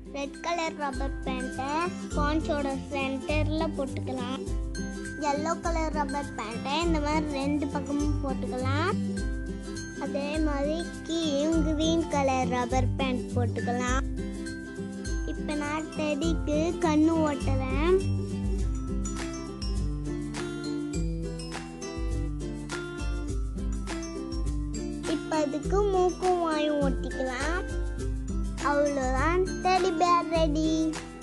red colour rubber பேண்ட்டை ஸ்பான்ச்சோட சென்டரில் போட்டுக்கலாம் எல்லோ கலர் ரப்பர் பேண்ட்டை இந்த மாதிரி ரெண்டு பக்கமும் போட்டுக்கலாம் அதே மாதிரி கீழேயும் கிரீன் கலர் ரப்பர் பேண்ட் போட்டுக்கலாம் இப்போ நான் டெடிக்கு கண்ணு ஓட்டுறேன் இப்போ அதுக்கு மூக்கும் வாயும் ஒட்டிக்கலாம் அவ்வளோதான் டெடி பேர் ரெடி